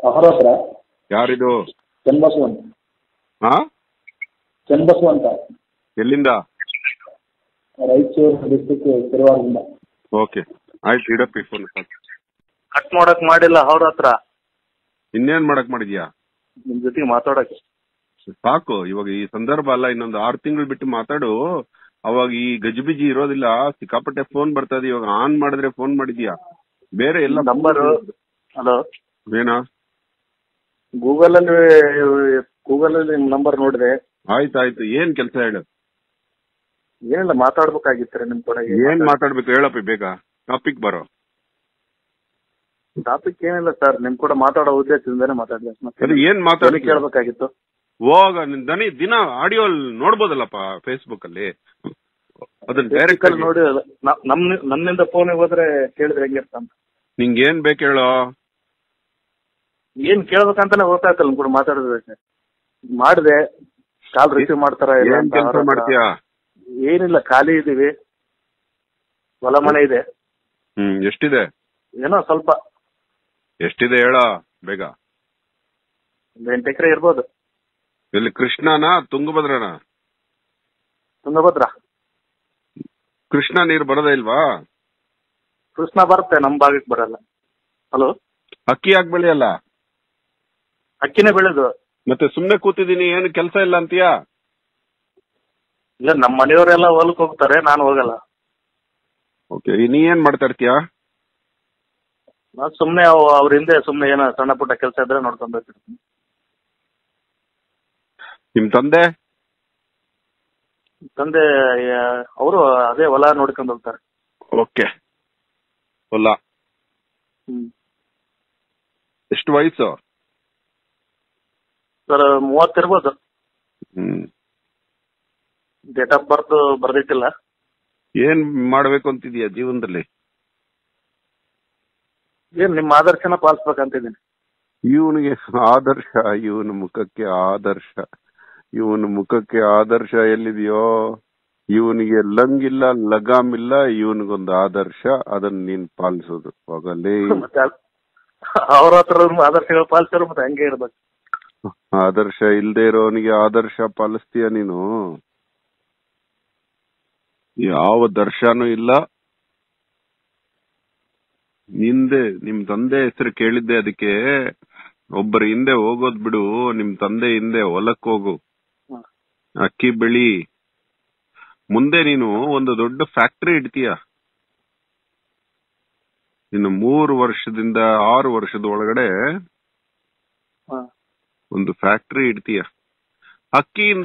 ಅವರ ಹತ್ರ ಯಾರಿದು ಚನ್ನಬಸವ ಅಂತ ಹಾ ಚನ್ನಬಸವ ಅಂತ ಎಲ್ಲಿಂದ ರಾಯಚೂರು ಡಿಸ್ಟಿಕ್ ತಿರುವಾರದಿಂದ ಓಕೆ ಆಯ್ತು ಇಡಪ್ಪಿ ಫೋನ್ ಕಟ್ ಮಾಡಕ್ ಮಾಡಿಲ್ಲ ಅವ್ರ ಹತ್ರ ಇನ್ನೇನ್ ಮಾಡಕ್ ಮಾಡಿದ್ಯಾ ನಿಮ್ ಜೊತೆಗೆ ಮಾತಾಡಕ್ಕೆ ಸಾಕು ಇವಾಗ ಈ ಸಂದರ್ಭ ಅಲ್ಲ ಇನ್ನೊಂದು ಆರು ತಿಂಗಳು ಬಿಟ್ಟು ಮಾತಾಡು ಅವಾಗ ಈ ಗಜಿಬಿಜಿ ಇರೋದಿಲ್ಲ ಸಿಕ್ಕಾಪಟ್ಟೆ ಫೋನ್ ಬರ್ತಾ ಇದೆ ಇವಾಗ ಆನ್ ಮಾಡಿದ್ರೆ ಫೋನ್ ಮಾಡಿದ್ಯಾ ಬೇರೆ ಎಲ್ಲ ನಂಬರ್ ಹಲೋ ಏನಾ ಗೂಗಲ್ ಅಲ್ಲಿ ಗೂಗಲ್ ಅಲ್ಲಿ ನಿಮ್ ನಂಬರ್ ನೋಡಿದೆ ಆಯ್ತಾಯ್ತು ಏನ್ ಕೆಲಸ ಹೇಳು ಏನಿಲ್ಲ ಮಾತಾಡ್ಬೇಕಾಗಿತ್ತು ನಿಮ್ ಕೂಡ ಏನ್ ಮಾತಾಡ್ಬೇಕು ಹೇಳಪ್ಪಿ ಬೇಗ ಟಾಪಿಕ್ ಬರೋ ಟಾಪಿಕ್ ಏನಿಲ್ಲ ಸರ್ ನಿಮ್ ಕೂಡ ಮಾತಾಡೋ ಉದ್ದೇಶದಿಂದಾನೆ ಮಾತಾಡಿದೆ ಅದು ಮತ್ತೆ ಏನ್ ಧ್ವನಿ ಮಾತಾಡಿ ಕೇಳ್ಬೇಕಾಗಿತ್ತು ಹೋಗ ನಿನ್ ದನಿ ದಿನ ಆಡಿಯೋ ನೋಡ್ಬೋದಲ್ಲಪ್ಪ ಫೇಸ್ಬುಕ್ ಅಲ್ಲಿ ಅದನ್ನ ಡೈರೆಕ್ಟ್ ಅಲ್ಲಿ ನೋಡಿ ನ- ನಮ್ ನನ್ನಿಂದ ಫೋನ್ ಹೋದ್ರೆ ಕೇಳಿದ್ರೆ ಹೆಂಗಿರ್ತ ಅಂತ ನಿಂಗೆ ಏನ್ ಬೇಕು ಹೇಳೋ ಏನ್ ಕೇಳ್ಬೇಕಂತಾನೆ ಗೊತ್ತಾಗ್ತಲ್ಲ ನಿಮ್ ಕೂಡ ಮಾತಾಡಿದ್ರೆ ಮಾಡಿದೆ ಕಾಲ್ ರಿಸೀವ್ ಮಾಡ್ತಾರ ಇಲ್ಲ ಏನ್ ಅಂತ ಕೆಲಸ ಅವ್ರ ಹತ್ರ. ಮಾಡ್ತೀಯಾ ಏನಿಲ್ಲ ಖಾಲಿ ಇದೀವಿ ಹೊಲ ಮನೆ ಇದೆ ಹ್ಮ್ ಎಷ್ಟಿದೆ ಏನೋ ಸ್ವಲ್ಪ ಎಷ್ಟಿದೆ ಹೇಳೋ ಬೇಗ ಒಂದ್ ಎಂಟು ಎಕರೆ ಇರ್ಬೋದು ಎಲ್ಲಿ ಕೃಷ್ಣನ ತುಂಗಭದ್ರನ ತುಂಗಭದ್ರ ಕೃಷ್ಣ ನೀರು ಬರೋದೇ ಇಲ್ವಾ ಕೃಷ್ಣ ಬರುತ್ತೆ ನಮ್ ಭಾಗಕ್ಕೆ ಬರಲ್ಲ ಹಲೋ ಅಕ್ಕಿ ಹಾಕ್ ಬೆಳೆಯಲ್ಲ ಅಕ್ಕಿನೇ ಬೆಳೆದು ಮತ್ತೆ ಸುಮ್ನೆ ಕೂತಿದೀನಿ ಏನು ಕೆಲಸ ಇಲ್ಲ ಅಂತೀಯಾ ಇಲ್ಲ ನಮ್ಮ ಮನೆಯವರೆಲ್ಲ ಹೊಲಕ್ ಹೋಗ್ತಾರೆ ನಾನು ಹೋಗಲ್ಲ ಓಕೆ ನೀ ಏನ್ ಮಾಡ್ತಾ ಇರ್ತೀಯಾ ನಾನ್ ಸುಮ್ನೆ ಅವ್- ಅವ್ರ ಹಿಂದೆ ಸುಮ್ನೆ ಏನೋ ಸಣ್ಣ ಪುಟ್ಟ ಕೆಲಸ ಇದ್ರೆ ನೋಡ್ಕೊಂಡ್ ಬರ್ತೀನಿ ನಿಮ್ ತಂದೆ ತಂದೆ ಅವರು ಅದೇ ಹೊಲ ನೋಡ್ಕೊಂಡ್ ಹೋಗ್ತಾರೆ ಓಕೆ ಹೊಲ ಹ್ಮ್ ಎಷ್ಟು ವಯಸ್ಸು ಸರ್ ಮೂವತ್ತಿರ್ಬೋದು ಹ್ಮ್ ಡೇಟ್ ಆಫ್ ಬರ್ತ್ ಬರ್ದಿಟ್ಟಿಲ್ಲ ಏನ್ ಮಾಡ್ಬೇಕು ಅಂತಿದ್ಯಾ ಜೀವನದಲ್ಲಿ ಏನ್ ನಿಮ್ಮ ಆದರ್ಶನ ಪಾಲಿಸ್ಬೇಕಂತಿದ್ದೀನಿ ಇವನಿಗೆ ಆದರ್ಶ ಇವನ ಮುಖಕ್ಕೆ ಆದರ್ಶ ಇವನ ಮುಖಕ್ಕೆ ಆದರ್ಶ ಎಲ್ಲಿದೆಯೋ ಇವನಿಗೆ ಲಂಗ್ ಇಲ್ಲ ಲಗಾಮ್ ಇಲ್ಲ ಇವನಿಗೊಂದು ಆದರ್ಶ ಅದನ್ನ ನೀನ್ ಪಾಲಿಸೋದು ಹೋಗಲ್ಲಿ ಮತ್ತೆ ಅವ್ರ ಹತ್ರ ಆದರ್ಶಗಳು ಪಾಲಿಸಿದ್ರು ಮತ್ತೆ ಹಂಗೆ ಇರ್ಬೇಕು ಆದರ್ಶ ಇಲ್ದೇ ಇರೋನಿಗೆ ಆದರ್ಶ ಪಾಲಿಸ್ತೀಯ ನೀನು ಯಾವ ದರ್ಶನೂ ಇಲ್ಲ ಹಿಂದೆ ನಿಮ್ ತಂದೆ ಹೆಸರು ಕೇಳಿದ್ದೆ ಅದಕ್ಕೆ ಒಬ್ಬರ ಹಿಂದೆ ಹೋಗೋದ್ ಬಿಡು ನಿಮ್ ತಂದೆ ಹಿಂದೆ ಹೊಲಕ್ ಹೋಗು ಹ್ಮ್. ಅಕ್ಕಿ ಬೆಳಿ ಮುಂದೆ ನೀನು ಒಂದು ದೊಡ್ಡ ಫ್ಯಾಕ್ಟರಿ ಇಡ್ತೀಯ ಇನ್ನು ಮೂರು ವರ್ಷದಿಂದ ಆರು ವರ್ಷದ ಒಳಗಡೆ ಹ. ಒಂದು ಫ್ಯಾಕ್ಟರಿ ಇಡ್ತೀಯ ಅಕ್ಕಿಯಿಂದ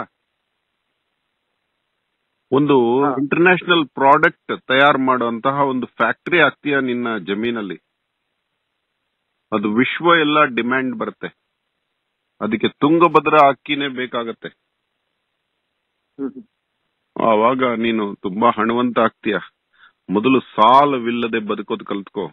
ಒಂದು ಹಾ. ಇಂಟರ್ನ್ಯಾಷನಲ್ ಪ್ರಾಡಕ್ಟ್ ತಯಾರು ಮಾಡುವಂತಹ ಒಂದು ಫ್ಯಾಕ್ಟರಿ ಆಗ್ತೀಯ ನಿನ್ನ ಜಮೀನಲ್ಲಿ ಅದು ವಿಶ್ವ ಎಲ್ಲ ಡಿಮ್ಯಾಂಡ್ ಬರುತ್ತೆ ಅದಕ್ಕೆ ತುಂಗಭದ್ರಾ ಅಕ್ಕಿನೇ ಬೇಕಾಗತ್ತೆ ಹ್ಮ್. ಆವಾಗ ನೀನು ತುಂಬಾ ಹಣವಂತ ಆಗ್ತೀಯ ಮೊದಲು ಸಾಲವಿಲ್ಲದೆ ಬದುಕೋದು ಕಲ್ತ್ಕೋ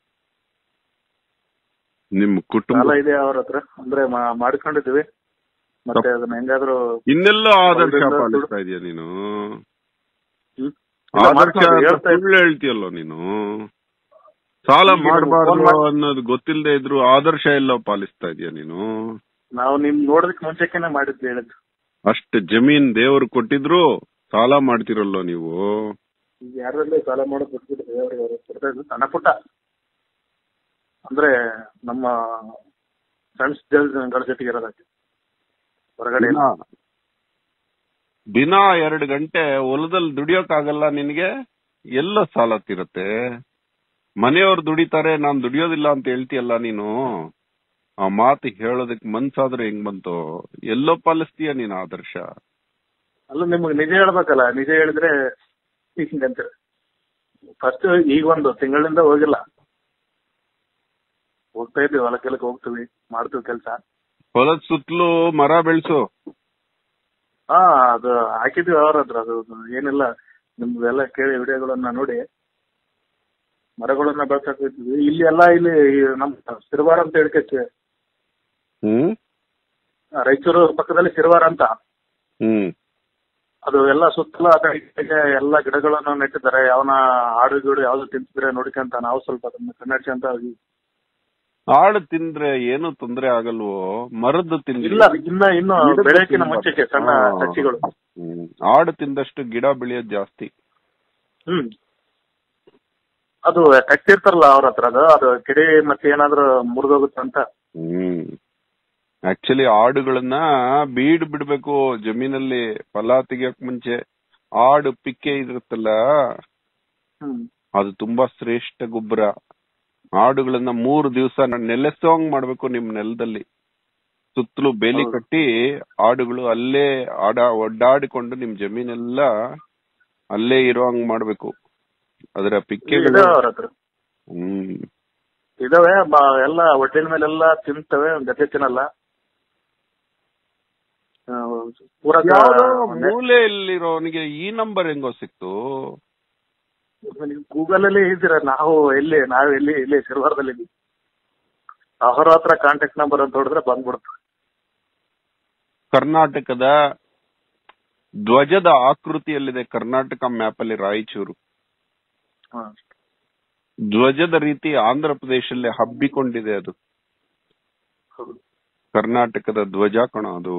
ನಿಮ್ ಕುಟುಂಬ ಸಾಲ ಇದೆ ಅವ್ರ ಹತ್ರ ಅಂದ್ರೆ ಮಾ- ಮಾಡ್ಕೊಂಡಿದೀವಿ ಮತ್ತೆ ಅದನ್ನ ಹೆಂಗಾದ್ರು ಇನ್ನೆಲ್ಲ ಆದರ್ಶ ಅವ್ರಿಂದ ಪಾಲಿಸ್ತಾ ಇದೀಯ ನೀನು ಹ್ಮ್. ಇಲ್ಲ, ಆದರ್ಶ ಮಾಡ್ಕೊಂಡು ಅಂತ ಹೇಳ್ತಾ ಇದ್ದೀನಿ. ಸುಳ್ಳು ಹೇಳ್ತೀಯಲ್ಲೋ ನೀನು ಸಾಲ ಈಗ ಮಾಡಬಾರ್ದು ಫೋನ್ ಮಾಡ್- ಅನ್ನೋದು ಗೊತ್ತಿಲ್ಲದೆ ಇದ್ರು ಆದರ್ಶ ಎಲ್ಲ ಪಾಲಿಸ್ತಾ ಇದೀಯ ನೀನು ನಾವು ನಿಮ್ ನೋಡೋದಕ್ಕೆ ಮುಂಚೆಕೆನೆ ಮಾಡಿದ್ವಿ ಹೇಳಿದ್ದು ಅಷ್ಟು ಜಮೀನ್ ದೇವರು ಕೊಟ್ಟಿದ್ರು ಸಾಲ ಮಾಡ್ತಿರಲ್ಲೋ ನೀವು ಈಗ ಯಾರಲ್ಲಿ ಸಾಲ ಮಾಡೋದು ಬಿಟ್ಬಿಟ್ಟು ದೇವ್ರಿಗೆ ಅವ್ರು ಕೊಡ್ತಾ ಇದ್ರು ಸಣ್ಣ ಪುಟ್ಟ ಅಂದ್ರೆ ನಮ್ಮ ಫ್ರೆಂಡ್ಸ್ ಗಳ ಜೊತೆಗೆ ಇರೋದಕ್ಕೆ ಹೊರಗಡೆ ಇಲ್ಲ. ದಿನ ದಿನ ಎರಡು ಗಂಟೆ ಹೊಲದಲ್ಲಿ ದುಡಿಯೋಕ್ಕಾಗಲ್ಲ ನಿನಗೆ ಎಲ್ಲ ಸಾಲ ತೀರತ್ತೆ ಮನೆಯವ್ರು ದುಡಿತಾರೆ ನಾನ್ ದುಡಿಯೋದಿಲ್ಲ ಅಂತ ಹೇಳ್ತೀಯಲ್ಲ ನೀನು ಆ ಮಾತು ಹೇಳೋದಕ್ ಮನ್ಸಾದ್ರೆ ಹೆಂಗ್ ಬಂತು ಎಲ್ಲೋ ಪಾಲಿಸ್ತೀಯ ನೀನ್ ಆದರ್ಶ ಅಲ್ಲ ನಿಮ್ಗೆ ನಿಜ ಹೇಳ್ಬೇಕಲ್ಲ ನಿಜ ಹೇಳಿದ್ರೆ ಹಿಂಗಂತೀರ ಫಸ್ಟ್ ಈಗ ಒಂದು ತಿಂಗಳಿಂದ ಹೋಗಿಲ್ಲ ಹೋಗ್ತಾ ಇದ್ವಿ ಹೊಲಕ್ಕೆಲ್ಲಕ್ಕೆ ಹೋಗ್ತೀವಿ ಮಾಡ್ತೀವಿ ಕೆಲಸ ಹೊಲದ ಸುತ್ತಲೂ ಮರ ಬೆಳೆಸು ಹಾ ಅದು ಹಾಕಿದ್ವಿ ಅವ್ರ ಹತ್ರ ಅದು ಏನಿಲ್ಲ ನಿಮ್ದೆಲ್ಲ ಕೇಳಿ ವಿಡಿಯೋಗಳನ್ನ ನೋಡಿ ಮರಗಳನ್ನ ಬೆಳ್ಸಕ್ ಹೋಗ್ತೀವಿ ಇಲ್ಲಿ ಎಲ್ಲ ಇಲ್ಲಿ ಈ ನಮ್ ಸಿರವಾರ ಅಂತ ಹೇಳ್ಕೈತಿ ಹ್ಮ್ ರಾಯಚೂರು ಪಕ್ಕದಲ್ಲಿ ಸಿರವಾರ ಅಂತ ಹ್ಮ್ ಅದು ಎಲ್ಲ ಸುತ್ತಲೂ ಆ ಕಡೆ ಈ ಕಡೆ ಎಲ್ಲ ಗಿಡಗಳನ್ನು ನೆಟ್ಟಿದ್ದಾರೆ ಯಾವನ ಆಡು ಗೀಡು ಯಾವ್ದು ತಿಂತಿದ್ರೆ ನೋಡ್ಕೊಂತ ನಾವು ಸ್ವಲ್ಪ ಅದನ್ನ ಕನ್ನಡಿಸ್ಕೊಂತ ಹೋಗಿ ಆಡು ತಿಂದ್ರೆ ಏನು ತೊಂದ್ರೆ ಆಗಲ್ವೋ ಮರದ್ದು ತಿಂದ್ರೆ ಇಲ್ಲ ಇನ್ನ ಇನ್ನು ಬೆಳೆಯಕ್ಕಿನ ಮುಂಚೆಗೆ ಸಣ್ಣ ಸಸಿಗಳು ಹ್ಮ್ ಆಡು ತಿಂದಷ್ಟು ಗಿಡ ಬೆಳೆಯೋದು ಜಾಸ್ತಿ ಹ್ಮ್ ಅದು ಕಟ್ಟಿರ್ತಾರಲ್ಲ ಅವ್ರ ಹತ್ರ ಅದು ಅದು ಕಿಡಿ ಮತ್ತೆ ಏನಾದ್ರು ಮುರಿದೋಗುತ್ತೆ ಅಂತ ಹ್ಮ್ ಆಕ್ಚುಲಿ ಆಡುಗಳನ್ನ ಬೀಡ್ ಬಿಡ್ಬೇಕು ಜಮೀನಲ್ಲಿ ಫಲ ತೆಗಿಯಕ್ ಮುಂಚೆ ಆಡು ಪಿಕ್ಕೆ ಇರುತ್ತಲ್ಲ ಹ್ಮ್ ಅದು ತುಂಬಾ ಶ್ರೇಷ್ಠ ಗೊಬ್ಬರ ಆಡುಗಳನ್ನ ಮೂರು ದಿವಸ ನೆಲೆಸೋಂಗ್ ಮಾಡ್ಬೇಕು ನಿಮ್ ನೆಲದಲ್ಲಿ ಸುತ್ತಲೂ ಬೇಲಿ ಹೌದು. ಕಟ್ಟಿ ಆಡುಗಳು ಅಲ್ಲೇ ಆಡ ಒಡ್ಡಾಡಿಕೊಂಡು ನಿಮ್ ಜಮೀನೆಲ್ಲ ಅಲ್ಲೇ ಇರೋ ಹಂಗ್ ಮಾಡ್ಬೇಕು ಅದರ ಪಿಕ್ಕೆಗಳು ಇದಾವೆ ಅವ್ರ ಹತ್ರ ಹ್ಮ್ ಇದಾವೆ ಬ- ಎಲ್ಲ ಹೊಟ್ಟೆನ ಮೇಲೆಲ್ಲ ತಿಂತವೆ ಗತಿ ತಿನ್ನಲ್ಲ ಆ, ಪೂರಾ ಒಂದೇ- ಮೂಲೆಯಲ್ಲಿರೋನಿಗೆ ಈ ನಂಬರ್ ಹೆಂಗೋ ಸಿಕ್ತು ಗೂಗಲ್ ಅಲ್ಲಿ ಇದ್ದೀರ ನಾವು ಎಲ್ಲಿ ನಾವು ಎಲ್ಲಿ ಇಲ್ಲಿ ಸಿಲ್ವಾರದಲ್ಲಿ ಇದ್ದೀವಿ ಅವ್ರ ಹತ್ರ ಕಾಂಟ್ಯಾಕ್ಟ್ ನಂಬರ್ ಅಂತ ಹೊಡೆದ್ರೆ ಬಂದ್ಬಿಡುತ್ತೆ ಕರ್ನಾಟಕದ ಧ್ವಜದ ಆಕೃತಿಯಲ್ಲಿದೆ ಕರ್ನಾಟಕ ಮ್ಯಾಪ್ ಅಲ್ಲಿ ರಾಯಚೂರು ಹಾ. ಧ್ವಜದ ರೀತಿ ಆಂಧ್ರ ಪ್ರದೇಶದಲ್ಲಿ ಹಬ್ಬಿಕೊಂಡಿದೆ ಅದು ಹೌದು. ಕರ್ನಾಟಕದ ಧ್ವಜ ಕಣ ಅದು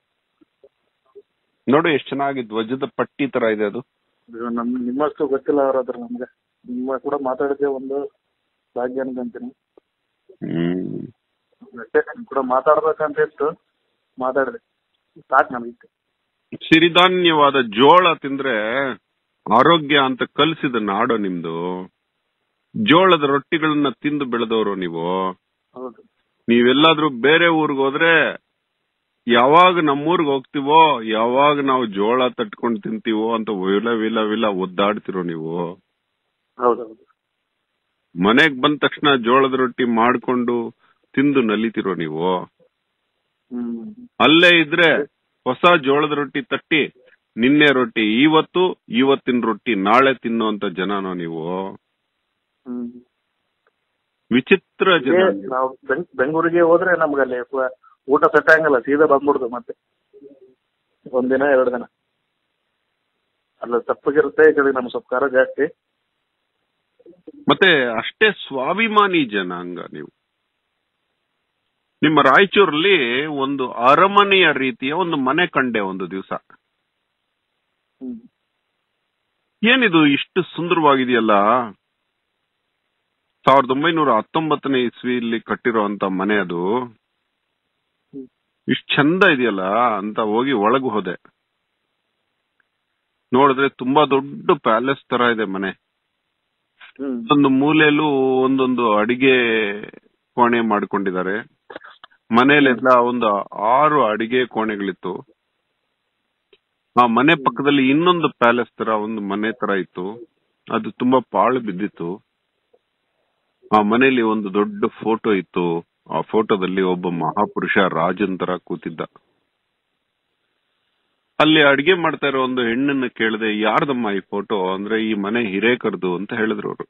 ನೋಡು ಎಷ್ಟು ಚೆನ್ನಾಗಿ ಧ್ವಜದ ಪಟ್ಟಿ ತರ ಇದೆ ಅದು ಇದು ನಮ್ ನಿಮ್ಮಷ್ಟು ಗೊತ್ತಿಲ್ಲ ಅವ್ರ ಹತ್ರ ನಮ್ಗೆ ನಿಮ್ಮ ಕೂಡ ಮಾತಾಡಿದ್ದೆ ಒಂದು ಭಾಗ್ಯ ಅನ್ಕೊಂತೀನಿ ಹ್ಮ್ ಅಷ್ಟೇ ನಿಮ್ ಕೂಡ ಮಾತಾಡ್ಬೇಕಂತ ಇತ್ತು ಮಾತಾಡಿದೆ ಸಾಕು ನಮಗೆ ಸಿರಿಧಾನ್ಯವಾದ ಜೋಳ ತಿಂದ್ರೆ ಆರೋಗ್ಯ ಅಂತ ಕಲ್ಸಿದ ನಾಡು ನಿಮ್ದು ಜೋಳದ ರೊಟ್ಟಿಗಳನ್ನ ತಿಂದು ಬೆಳೆದವರು ನೀವು ಹೌದು ನೀವೆಲ್ಲಾದ್ರೂ ಬೇರೆ ಊರ್ಗ್ ಹೋದ್ರೆ ಯಾವಾಗ ನಮ್ಮೂರ್ಗ್ ಹೋಗ್ತಿವೋ ಯಾವಾಗ ನಾವು ಜೋಳ ತಟ್ಕೊಂಡ್ ತಿಂತೀವೋ ಅಂತ ವಿಲ ವಿಲ ವಿಲ ಒದ್ದಾಡ್ತಿರೋ ನೀವು ಹೌದೌದು ಮನೆಗ್ ಬಂದ ತಕ್ಷಣ ಜೋಳದ ರೊಟ್ಟಿ ಮಾಡ್ಕೊಂಡು ತಿಂದು ನಲಿತಿರೋ ನೀವು ಹ್ಮ್ ಅಲ್ಲೇ ಇದ್ರೆ ಹೊಸ ಜೋಳದ ರೊಟ್ಟಿ ತಟ್ಟಿ ನಿನ್ನೆ ರೊಟ್ಟಿ ಇವತ್ತು ಇವತ್ತಿನ ರೊಟ್ಟಿ ನಾಳೆ ತಿನ್ನುವಂತ ಜನನೋ ನೀವು ಹ್ಮ್ ವಿಚಿತ್ರ ಜನ ಏ, ನೀವು. ನಾವು ಬೆಂಗ್- ಬೆಂಗಳೂರಿಗೆ ಹೋದ್ರೆ ನಮ್ಗೆ ಅಲ್ಲಿ ಪ- ಊಟ ಸೆಟ್ ಆಗಲ್ಲ ಸೀದಾ ಬಂದ್ಬಿಡುದು ಮತ್ತೆ ಒಂದಿನ ಎರಡು ದಿನ ಅಲ್ಲ ತಪ್ಪಗಿರುತ್ತೆ ಈ ಕಡೆ ನಮ್ ಸ್ವಲ್ಪ ಖಾರ ಜಾಸ್ತಿ ಮತ್ತೆ ಅಷ್ಟೇ ಸ್ವಾಭಿಮಾನಿ ಜನಾಂಗ ನೀವು ನಿಮ್ಮ ರಾಯಚೂರಲ್ಲಿ ಒಂದು ಅರಮನೆಯ ರೀತಿಯ ಒಂದು ಮನೆ ಕಂಡೆ ಒಂದು ದಿವಸ ಹ್ಮ್ ಏನಿದು ಇಷ್ಟು ಸುಂದರವಾಗಿದೆಯಲ್ಲ ಸಾವಿರದ ಒಂಬೈನೂರ ಹತ್ತೊಂಬತ್ತನೇ ಇಸ್ವಿಯಲ್ಲಿ ಕಟ್ಟಿರುವಂತ ಮನೆ ಅದು ಹ್ಮ್. ಇಷ್ಟು ಚಂದ ಇದೆಯಲ್ಲ ಅಂತ ಹೋಗಿ ಒಳಗೆ ಹೋದೆ ನೋಡಿದ್ರೆ ತುಂಬಾ ದೊಡ್ಡ ಪ್ಯಾಲೇಸ್ ತರ ಇದೆ ಮನೆ ಹ್ಮ್ ಒಂದು ಮೂಲೆಯಲ್ಲೂ ಒಂದೊಂದು ಅಡಿಗೆ ಕೋಣೆ ಮಾಡ್ಕೊಂಡಿದ್ದಾರೆ ಮನೆಯಲ್ಲೆಲ್ಲ ಒಂದು ಆರು ಅಡಿಗೆ ಕೋಣೆಗಳಿತ್ತು ಆ ಮನೆ ಪಕ್ಕದಲ್ಲಿ ಇನ್ನೊಂದು ಪ್ಯಾಲೇಸ್ ತರ ಒಂದು ಮನೆ ತರ ಇತ್ತು ಅದು ತುಂಬಾ ಪಾಳು ಬಿದ್ದಿತ್ತು ಆ ಮನೆಯಲ್ಲಿ ಒಂದು ದೊಡ್ಡ ಫೋಟೋ ಇತ್ತು ಆ ಫೋಟೋದಲ್ಲಿ ಒಬ್ಬ ಮಹಾಪುರುಷ ರಾಜನ್ ತರ ಕೂತಿದ್ದ ಅಲ್ಲಿ ಅಡಿಗೆ ಮಾಡ್ತಾ ಇರೋ ಒಂದು ಹೆಣ್ಣನ್ನ ಕೇಳಿದೆ ಯಾರ್ದಮ್ಮ ಈ ಫೋಟೋ ಅಂದ್ರೆ ಈ ಮನೆ ಹಿರೇಕರ್ದು ಅಂತ ಹೇಳಿದ್ರು ಅವರು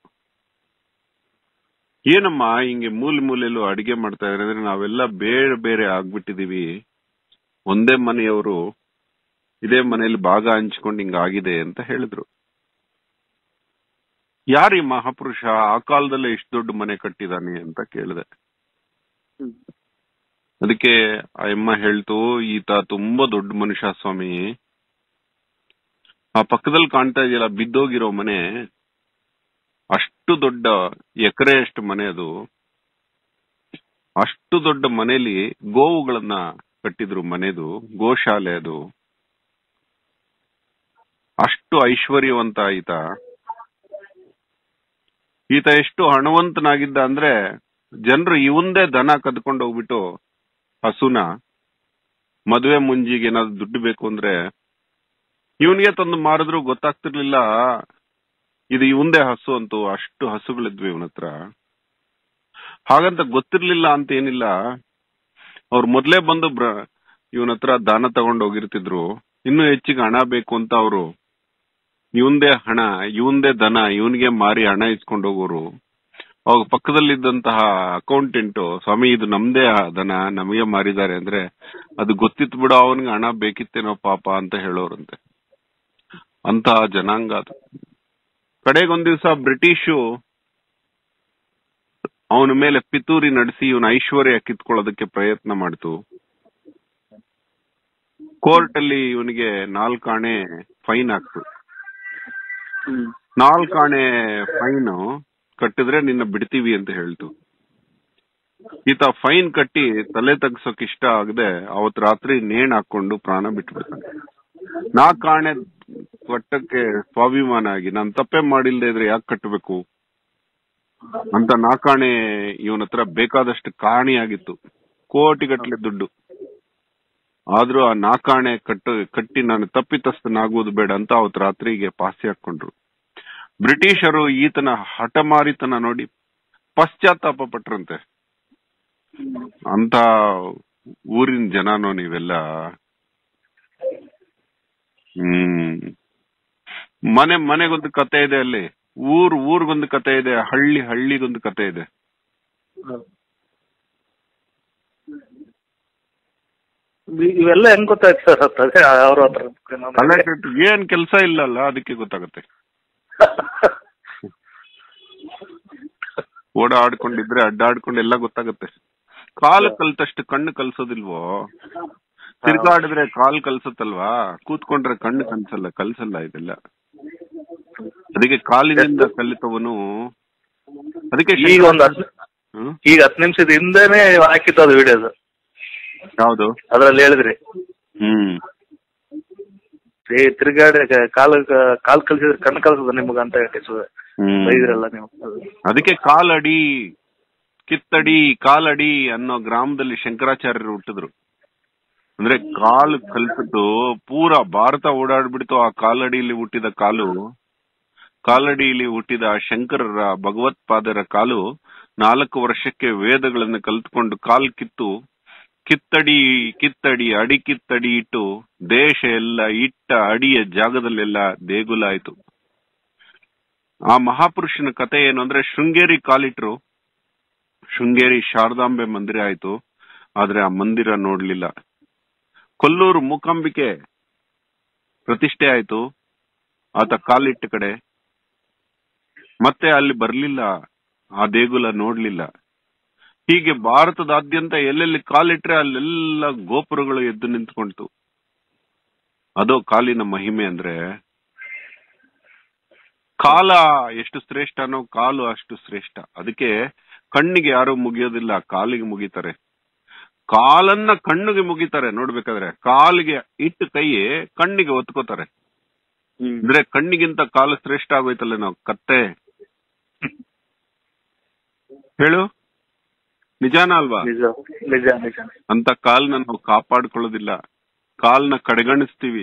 ಏನಮ್ಮ ಹಿಂಗೆ ಮೂಲೆ ಮೂಲೆಯಲ್ಲೂ ಅಡಿಗೆ ಮಾಡ್ತಾ ಇದ್ರೆ ಅಂದ್ರೆ ನಾವೆಲ್ಲ ಬೇರೆ ಬೇರೆ ಆಗ್ಬಿಟ್ಟಿದೀವಿ ಒಂದೇ ಮನೆಯವರು ಇದೇ ಮನೆಯಲ್ಲಿ ಭಾಗ ಹಂಚ್ಕೊಂಡು ಹಿಂಗಾಗಿದೆ ಅಂತ ಹೇಳಿದ್ರು ಯಾರು ಈ ಮಹಾಪುರುಷ ಆ ಕಾಲದಲ್ಲೇ ಇಷ್ಟು ದೊಡ್ಡ ಮನೆ ಕಟ್ಟಿದಾನೆ ಅಂತ ಕೇಳಿದೆ ಹ್ಮ್ ಅದಕ್ಕೆ ಆ ಅಮ್ಮ ಹೇಳ್ತು ಈತ ತುಂಬಾ ದೊಡ್ಡ ಮನುಷ್ಯ ಸ್ವಾಮಿ ಆ ಪಕ್ಕದಲ್ಲಿ ಕಾಣ್ತಾ ಇದೆಯಲ್ಲ ಬಿದ್ದೋಗಿರೋ ಮನೆ ಅಷ್ಟು ದೊಡ್ಡ ಎಕರೆ ಅಷ್ಟು ಮನೆ ಅದು ಅಷ್ಟು ದೊಡ್ಡ ಮನೆಯಲ್ಲಿ ಗೋವುಗಳನ್ನ ಕಟ್ಟಿದ್ರು ಮನೆದು ಗೋಶಾಲೆ ಅದು ಅಷ್ಟು ಐಶ್ವರ್ಯವಂತ ಈತ ಈತ ಎಷ್ಟು ಹಣವಂತನಾಗಿದ್ದ ಅಂದ್ರೆ ಜನರು ಇವಂದೇ ದನ ಕದ್ಕೊಂಡು ಹೋಗ್ಬಿಟ್ಟು ಹಸುನ ಮದುವೆ ಮುಂಜಿಗೆ ಏನಾದ್ರು ದುಡ್ಡು ಬೇಕು ಅಂದ್ರೆ ಇವನಿಗೆ ತಂದು ಮಾರಿದ್ರು ಗೊತ್ತಾಗ್ತಿರ್ಲಿಲ್ಲ ಇದು ಇವಂದೇ ಹಸು ಅಂತೂ ಅಷ್ಟು ಹಸುಗಳಿದ್ವಿ ಇವನ ಹತ್ರ ಹಾಗಂತ ಗೊತ್ತಿರ್ಲಿಲ್ಲ ಅಂತ ಏನಿಲ್ಲ ಅವ್ರು ಮೊದ್ಲೇ ಬಂದು ಇವನ ಹತ್ರ ದಾನ ತಗೊಂಡು ಹೋಗಿರ್ತಿದ್ರು ಇನ್ನೂ ಹೆಚ್ಚಿಗೆ ಹಣ ಬೇಕು ಅಂತ ಅವರು ಇವಂದೇ ಹಣ ಇವಂದೇ ದನ ಇವನ್ಗೆ ಮಾರಿ ಹಣ ಇಸ್ಕೊಂಡು ಹೋಗೋರು ಅವಾಗ ಪಕ್ಕದಲ್ಲಿದ್ದಂತಹ ಅಕೌಂಟೆಂಟ್ ಸ್ವಾಮಿ ಇದು ನಮ್ದೇ ದನ ನಮಗೆ ಮಾರಿದ್ದಾರೆ ಅಂದ್ರೆ ಅದು ಗೊತ್ತಿತ್ತು ಬಿಡು ಅವನಿಗೆ ಹಣ ಬೇಕಿತ್ತೇನೋ ಪಾಪ ಅಂತ ಹೇಳೋರಂತೆ ಅಂತಹ ಜನಾಂಗ ಅದು ಕಡೆಗೊಂದ್ ದಿವಸ ಬ್ರಿಟಿಷು ಅವನ ಮೇಲೆ ಪಿತೂರಿ ನಡೆಸಿ ಇವನ ಐಶ್ವರ್ಯ ಕಿತ್ಕೊಳ್ಳೋದಕ್ಕೆ ಪ್ರಯತ್ನ ಮಾಡ್ತು ಕೋರ್ಟ್ ಅಲ್ಲಿ ಇವನಿಗೆ ನಾಲ್ಕಾಣೆ ಫೈನ್ ಹಾಕ್ತು ಹ್ಮ್ ನಾಲ್ಕಾಣೆ ಫೈನ್ ಕಟ್ಟಿದ್ರೆ ನಿನ್ನ ಬಿಡ್ತೀವಿ ಅಂತ ಹೇಳ್ತು ಈತ ಫೈನ್ ಕಟ್ಟಿ ತಲೆ ತಗ್ಸೋಕ್ ಇಷ್ಟ ಆಗದೆ ಅವತ್ ರಾತ್ರಿ ನೇಣ್ ಹಾಕೊಂಡು ಪ್ರಾಣ ಬಿಟ್ಬಿಡ್ತಾನೆ ನಾಲ್ಕಾಣೆ ಕಟ್ಟಕ್ಕೆ ಸ್ವಾಭಿಮಾನ ಆಗಿ ನಾನ್ ತಪ್ಪೇ ಮಾಡಿಲ್ದೇ ಇದ್ರೆ ಯಾಕೆ ಕಟ್ಟಬೇಕು ಅಂತ ನಾಕಾಣೆ ಇವನ ಹತ್ರ ಬೇಕಾದಷ್ಟು ಕಾಣಿಯಾಗಿತ್ತು ಕೋಟಿಗಟ್ಲೆ ದುಡ್ಡು ಆದ್ರೂ ಆ ನಾಕಾಣೆ ಕಟ್ಟು ಕಟ್ಟಿ ನಾನು ತಪ್ಪಿತಸ್ಥನಾಗುವುದು ಬೇಡ ಅಂತ ಅವತ್ ರಾತ್ರಿಗೆ ಪಾಸಿ ಹಾಕೊಂಡ್ರು ಬ್ರಿಟಿಷರು ಈತನ ಹಠಮಾರಿತನ ನೋಡಿ ಪಶ್ಚಾತ್ತಾಪ ಪಟ್ರಂತೆ ಅಂತ ಊರಿನ ಜನನೋ ನೀವೆಲ್ಲ ಹ್ಮ್ ಮನೆ ಮನೆಗೊಂದು ಕತೆ ಇದೆ ಅಲ್ಲಿ ಊರ್ ಊರ್ಗೊಂದು ಕತೆ ಇದೆ ಹಳ್ಳಿ ಹಳ್ಳಿಗೊಂದು ಕತೆ ಇದೆ ಇ- ಇವೆಲ್ಲ ಹೆಂಗ್ ಗೊತ್ತಾಯ್ತು ಸರ್ ಅದೇ ಅವ್ರ ಹತ್ರ ತಲೆ ಕೆಟ್ಟು ಏನ್ ಕೆಲ್ಸ ಇಲ್ಲಲ್ಲ ಅದಕ್ಕೆ ಗೊತ್ತಾಗುತ್ತೆ ಓಡಾಡ್ಕೊಂಡಿದ್ರೆ ಅಡ್ಡಾಡ್ಕೊಂಡು ಎಲ್ಲ ಗೊತ್ತಾಗುತ್ತೆ ಕಾಲು ಕಲ್ತಷ್ಟು ಕಣ್ಣು ಕಲ್ಸೋದಿಲ್ವೋ ತಿರ್ಗಾಡಿದ್ರೆ ಕಾಲ್ ಕಲ್ಸತ್ತಲ್ವಾ ಕೂತ್ಕೊಂಡ್ರೆ ಕಣ್ಣು ಕಲ್ಸಲ್ಲ ಕಲ್ಸಲ್ಲ ಇದೆಲ್ಲ ಅದಕ್ಕೆ ಕಾಲಿನಿಂದ ಕಲಿತವನು ಅದಕ್ಕೆ ಈಗ ಒಂದ್ ಹತ್ತು ಹ್ಮ್? ಈಗ ಹತ್ತು ನಿಮಿಷದ ಹಿಂದೆನೆ ಹಾಕಿತ್ತು ಅದು ವಿಡಿಯೋಸ್ ಯಾವ್ದು ಅದ್ರಲ್ಲಿ ಹೇಳಿದ್ರಿ ಹ್ಮ್ ಏ ತಿರ್ಗಾಡಿ ಕಾಲ್ ಕಾಲ್ ಕಲ್ಸಿದ್ರೆ ಕಣ್ಣು ಕಲ್ಸದ ನಿಮ್ಗ ಅಂತ ಹೇಳಿ ಹ್ಮ್ ಬೈದ್ರಲ್ಲ ನೀವು ಅದಕ್ಕೆ ಕಾಲಡಿ ಕಿತ್ತಡಿ ಕಾಲಡಿ ಅನ್ನೋ ಗ್ರಾಮದಲ್ಲಿ ಶಂಕರಾಚಾರ್ಯರು ಹುಟ್ಟಿದ್ರು ಅಂದ್ರೆ ಕಾಲು ಕಲ್ಪಿದ್ದು ಪೂರ ಭಾರತ ಓಡಾಡ್ಬಿಡ್ತು ಆ ಕಾಲಡಿಯಲ್ಲಿ ಹುಟ್ಟಿದ ಕಾಲು ಕಾಲಡಿಯಲ್ಲಿ ಹುಟ್ಟಿದ ಶಂಕರರ ಭಗವತ್ಪಾದರ ಕಾಲು ನಾಲ್ಕು ವರ್ಷಕ್ಕೆ ವೇದಗಳನ್ನು ಕಲ್ತ್ಕೊಂಡು ಕಾಲ್ ಕಿತ್ತು ಕಿತ್ತಡಿ ಕಿತ್ತಡಿ ಅಡಿ ಕಿತ್ತಡಿ ಇಟ್ಟು ದೇಶ ಎಲ್ಲ ಇಟ್ಟ ಅಡಿಯ ಜಾಗದಲ್ಲೆಲ್ಲ ದೇಗುಲಾಯ್ತು ಆ ಮಹಾಪುರುಷನ ಕತೆ ಏನು ಅಂದ್ರೆ ಶೃಂಗೇರಿ ಕಾಲಿಟ್ರು ಶೃಂಗೇರಿ ಶಾರದಾಂಬೆ ಮಂದಿರ ಆಯ್ತು ಆದ್ರೆ ಆ ಮಂದಿರ ನೋಡ್ಲಿಲ್ಲ ಕೊಲ್ಲೂರು ಮೂಕಾಂಬಿಕೆ ಪ್ರತಿಷ್ಠೆ ಆಯ್ತು ಆತ ಕಾಲಿಟ್ಟ ಕಡೆ ಮತ್ತೆ ಅಲ್ಲಿ ಬರ್ಲಿಲ್ಲ ಆ ದೇಗುಲ ನೋಡ್ಲಿಲ್ಲ ಹೀಗೆ ಭಾರತದಾದ್ಯಂತ ಎಲ್ಲೆಲ್ಲಿ ಕಾಲಿಟ್ರೆ ಅಲ್ಲೆಲ್ಲ ಗೋಪುರಗಳು ಎದ್ದು ನಿಂತ್ಕೊಂತು ಅದು ಕಾಲಿನ ಮಹಿಮೆ ಅಂದ್ರೆ ಕಾಲ ಎಷ್ಟು ಶ್ರೇಷ್ಠನೋ ಕಾಲು ಅಷ್ಟು ಶ್ರೇಷ್ಠ ಅದಕ್ಕೆ ಕಣ್ಣಿಗೆ ಯಾರು ಮುಗಿಯೋದಿಲ್ಲ ಕಾಲಿಗೆ ಮುಗಿತಾರೆ ಕಾಲನ್ನ ಕಣ್ಣಿಗೆ ಮುಗಿತಾರೆ ನೋಡ್ಬೇಕಾದ್ರೆ ಕಾಲಿಗೆ ಇಟ್ಟು ಕೈ ಕಣ್ಣಿಗೆ ಒತ್ಕೋತಾರೆ ಅಂದ್ರೆ ಕಣ್ಣಿಗಿಂತ ಕಾಲು ಶ್ರೇಷ್ಠ ಆಗೋಯ್ತಲ್ಲ ನಾವು ಕತ್ತೆ ಹೇಳು ನಿಜಾನ ಅಲ್ವಾ ನಿಜ ನಿಜ ನಿಜ ಅಂತ ಕಾಲ್ನ ನಾವು ಕಾಪಾಡ್ಕೊಳ್ಳೋದಿಲ್ಲ ಕಾಲ್ನ ಕಡೆಗಣಿಸ್ತೀವಿ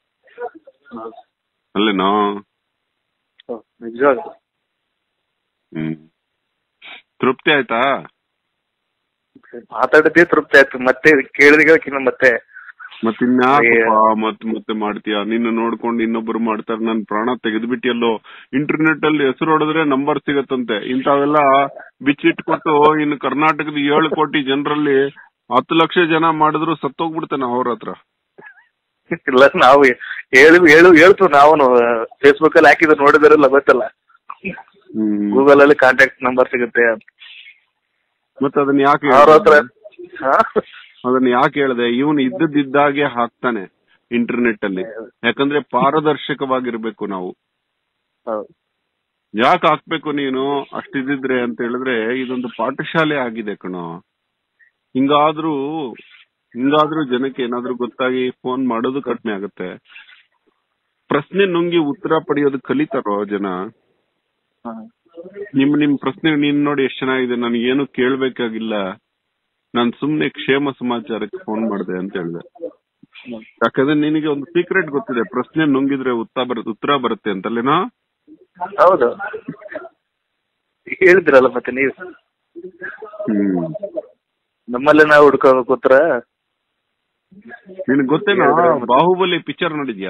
ಅಲ್ಲೇನೋ ಹೌದು, ನಿಜವಾಗ್ಲೂ ಹ್ಮ್ ತೃಪ್ತಿ ಆಯ್ತಾ ಮಾತಾಡಿದ್ದೇ ತೃಪ್ತಿ ಆಯ್ತು ಮತ್ತೆ ಕೇಳಿದ ಮತ್ತೆ ಮತ್ತಿನ್ಯಾಕಪ್ಪ ಮತ್ ಮತ್ತೆ ಮಾಡ್ತೀಯ ನಿನ್ನ ನೋಡ್ಕೊಂಡು ಇನ್ನೊಬ್ರು ಮಾಡ್ತಾರೆ ನನ್ ಪ್ರಾಣ ತೆಗೆದ್ಬಿಟ್ಟಿಯಲ್ಲೋ ಇಂಟರ್ನೆಟ್ ಅಲ್ಲಿ ಹೆಸರು ಹೊಡೆದ್ರೆ ನಂಬರ್ ಸಿಗತ್ತಂತೆ ಇಂಥವೆಲ್ಲ ಬಿಚ್ಚಿಟ್ಕೊಟ್ಟು ಇನ್ನು ಕರ್ನಾಟಕದ ಏಳು ಕೋಟಿ ಜನರಲ್ಲಿ ಹತ್ತು ಲಕ್ಷ ಜನ ಮಾಡಿದ್ರು ಸತ್ತೋಗ್ಬಿಡ್ತಾನೆ ಅವ್ರ ಹತ್ರ ಇಲ್ಲ ನಾವು ಹೇಳಿ ಹೇಳು ಹೇಳ್ತು ನಾವು ಫೇಸ್ಬುಕ್ ಅಲ್ಲಿ ಹಾಕಿದ್ರು ನೋಡಿದಾರಲ್ಲ ಗೊತ್ತಲ್ಲ ಹ್ಮ್ ಗೂಗಲ್ ಅಲ್ಲಿ ಕಾಂಟ್ಯಾಕ್ಟ್ ನಂಬರ್ ಸಿಗುತ್ತೆ ಮತ್ತೆ ಅದನ್ನ ಯಾಕೆ ಅವ್ರ ಹತ್ರ ಹಾ? ಅದನ್ನ ಯಾಕೆ ಹೇಳ್ದೆ ಇವನು ಇದ್ದದಿದ್ದಾಗೆ ಹಾಕ್ತಾನೆ ಇಂಟರ್ನೆಟ್ ಅಲ್ಲಿ ಯಾಕಂದ್ರೆ ಪಾರದರ್ಶಕವಾಗಿರ್ಬೇಕು ನಾವು ಹೌದು. ಯಾಕೆ ಹಾಕ್ಬೇಕು ನೀನು ಅಷ್ಟಿದ್ರೆ ಅಂತ ಹೇಳಿದ್ರೆ ಇದೊಂದು ಪಾಠಶಾಲೆ ಆಗಿದೆ ಕಣೋ ಹಿಂಗಾದ್ರೂ ಹಿಂಗಾದ್ರೂ ಜನಕ್ಕೆ ಏನಾದ್ರೂ ಗೊತ್ತಾಗಿ ಫೋನ್ ಮಾಡೋದು ಕಡಿಮೆ ಆಗುತ್ತೆ ಪ್ರಶ್ನೆ ನುಂಗಿ ಉತ್ತರ ಪಡೆಯೋದು ಕಲಿತಾರೋ ಜನ ಹಾ. ನಿಮ್ ನಿಮ್ ಪ್ರಶ್ನೆ ನೀನ್ ನೋಡಿ ಎಷ್ಟ್ ಚೆನ್ನಾಗಿದೆ ನನಗೇನು ಕೇಳ್ಬೇಕಾಗಿಲ್ಲ ನಾನ್ ಸುಮ್ನೆ ಕ್ಷೇಮ ಸಮಾಚಾರಕ್ಕೆ ಫೋನ್ ಮಾಡಿದೆ ಅಂತ ಹೇಳ್ದೆ ಯಾಕಂದ್ರೆ ನಿನಗೆ ಒಂದು ಸೀಕ್ರೆಟ್ ಗೊತ್ತಿದೆ ಪ್ರಶ್ನೆ ನುಂಗಿದ್ರೆ ಉತ್ತರ ಬರುತ್ತೆ ಉತ್ತರ ಬರುತ್ತೆ ಅಂತಲ್ಲೇನೋ ಹೌದು ಹೇಳಿದ್ರಲ್ಲ ಮತ್ತೆ ನೀವು ಹ್ಮ್ ನಮ್ಮಲ್ಲೇ ನಾವು ಹುಡ್ಕೋಬೇಕು ಉತ್ತರ ನಿನಗ್ ಗೊತ್ತೇನಾ ಬಾಹುಬಲಿ ಪಿಕ್ಚರ್ ನೋಡಿದ್ಯಾ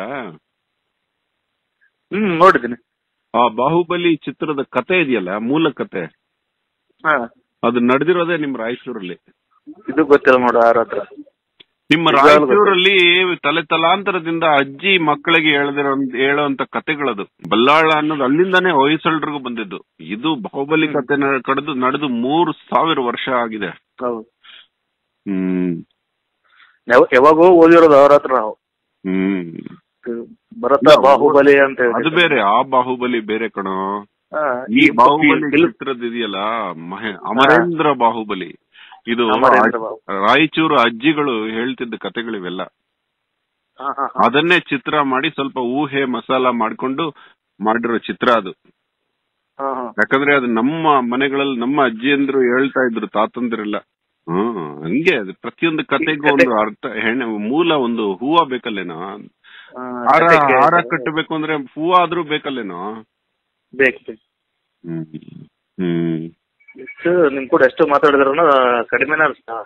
ಹ್ಮ್ ನೋಡಿದ್ದೀನಿ ಆ ಬಾಹುಬಲಿ ಚಿತ್ರದ ಕತೆ ಇದೆಯಲ್ಲ ಮೂಲ ಕತೆ ಹಾ ಅದು ನಡೆದಿರೋದೇ ನಿಮ್ ರಾಯಚೂರಲ್ಲಿ ಇದು ಗೊತ್ತಿಲ್ಲ ನೋಡು ಯಾರ ಹತ್ರ ನಿಮ್ಮ ನಿಜವಾಗ್ಲೂ ಗೊತ್ತು. ರಾಯಚೂರಲ್ಲಿ ತಲೆ ತಲಾಂತರದಿಂದ ಅಜ್ಜಿ ಮಕ್ಕಳಿಗೆ ಹೇಳದಿರೋ ಹೇಳುವಂತ ಕತೆಗಳದು ಬಲ್ಲಾಳ ಅನ್ನೋದು ಅಲ್ಲಿಂದಾನೇ ಹೊಯ್ಸಳರಿಗೂ ಬಂದಿದ್ದು ಇದು ಬಾಹುಬಲಿ ಕತೆ ನ- ಕಡ್ದು ನಡೆದು ಮೂರು ಸಾವಿರ ವರ್ಷ ಆಗಿದೆ ಹೌದು ಹ್ಮ್ ಯಾವ- ಯಾವಾಗೋ ಓದಿರೋದು ಅವ್ರ ಹತ್ರ ನಾವು ಹ್ಮ್ ಭರತ ಇಲ್ಲ, ಬಾಹುಬಲಿ ಅಂತ ಹೇಳಿ. ಅದು ಬೇರೆ ಆ ಬಾಹುಬಲಿ ಬೇರೆ ಕಣೋ ಹಾ, ಈ ಬಾಹುಬಲಿ film- ಚಿತ್ರದ ಇದೆಯಲ್ಲ ಮಹೇ ಅಮರೇಂದ್ರ ಬಾಹುಬಲಿ ಇದು ಅಮರೇಂದ್ರ ಬಾಹು. ರಾಯಚೂರು ಅಜ್ಜಿಗಳು ಹೇಳ್ತಿದ್ದ ಕತೆಗಳಿವೆಲ್ಲ ಹಾ, ಹಾ, ಹಾ. ಅದನ್ನೇ ಚಿತ್ರ ಮಾಡಿ ಸ್ವಲ್ಪ ಊಹೆ ಮಸಾಲ ಮಾಡ್ಕೊಂಡು ಮಾಡಿರೋ ಚಿತ್ರ ಅದು ಹಾ, ಹಾ. ಯಾಕಂದ್ರೆ ಅದು ನಮ್ಮ ಮನೆಗಳಲ್ಲಿ ನಮ್ಮ ಅಜ್ಜಿಯಂದ್ರು ಹೇಳ್ತಾ ಇದ್ರು ತಾತಂದ್ರೆಲ್ಲ ಹ್ಮ್ ಹಂಗೆ ಅದು ಪ್ರತಿಯೊಂದು ಕತೆಗೂ ಒಂದು ಅರ್ಥ ಹೆಣ್ಣು ಮೂಲ ಒಂದು ಹೂವ ಬೇಕಲ್ಲೇನೋ ಹಾ, ಹಾರ ಜೊತೆಗೆ ಹಾರ ಕಟ್ಟಬೇಕು ಅಂದ್ರೆ ಹೂವ ಆದ್ರೂ ಬೇಕಲ್ಲೇನೋ ಬೇಕು ಬೇಕು. ಹ್ಮ್ ಹ್ಮ್ ಎಷ್ಟು ನಿಮ್ ಕೂಡ ಎಷ್ಟು ಮಾತಾಡಿದ್ರು ಕಡಿಮೆನ ಅನ್ಸ್ತಾ?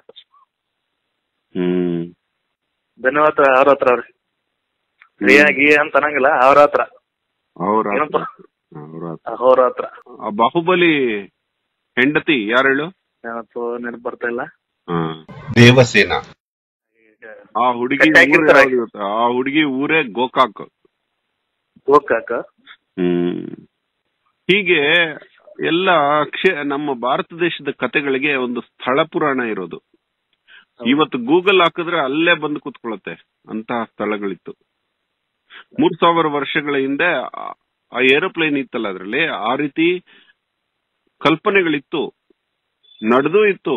ಹ್ಮ್ ಧನ್ಯವಾದ ಅವ್ರ ಹತ್ರ ಅವ್ರಿ ಫ್ರೀಯಾಗಿ ಅಂತ ಅನ್ನಂಗಿಲ್ಲ ಅವ್ರ ಹತ್ರ ಅವ್ರ ಏನಪ್ಪ? ಅವ್ರ ಅವ್ರ ಹತ್ರ ಆ ಬಾಹುಬಲಿ ಹೆಂಡತಿ ಯಾರು ಹೇಳು ನೆನಪು ನೆನಪು ಬರ್ತಾ ಇಲ್ಲ ದೇವಸೇನ ಆ ಹುಡುಗಿ ಕಟ್ಟಿ ಊರೇ ಹಾಕಿರ್ತಾರೆ. ಯಾವ್ದು ಗೊತ್ತಾ? ಆ ಹುಡುಗಿ ಊರೇ ಗೋಕಾಕ್ ಗೋಕಾಕ ಹ್ಮ್ ಹೀಗೆ ಎಲ್ಲ ಕ್ಷೇ ನಮ್ಮ ಭಾರತ ದೇಶದ ಕತೆಗಳಿಗೆ ಒಂದು ಸ್ಥಳ ಪುರಾಣ ಇರೋದು ಇವತ್ತು ಗೂಗಲ್ ಹಾಕಿದ್ರೆ ಅಲ್ಲೇ ಬಂದು ಕೂತ್ಕೊಳ್ಳುತ್ತೆ ಅಂತಹ ಸ್ಥಳಗಳಿತ್ತು ಮೂರ್ ಸಾವಿರ ವರ್ಷಗಳ ಹಿಂದೆ ಆ- ಆ ಏರೋಪ್ಲೇನ್ ಇತ್ತಲ್ಲ ಅದ್ರಲ್ಲಿ ಆ ರೀತಿ ಕಲ್ಪನೆಗಳಿತ್ತು ನಡೆದೂ ಇತ್ತು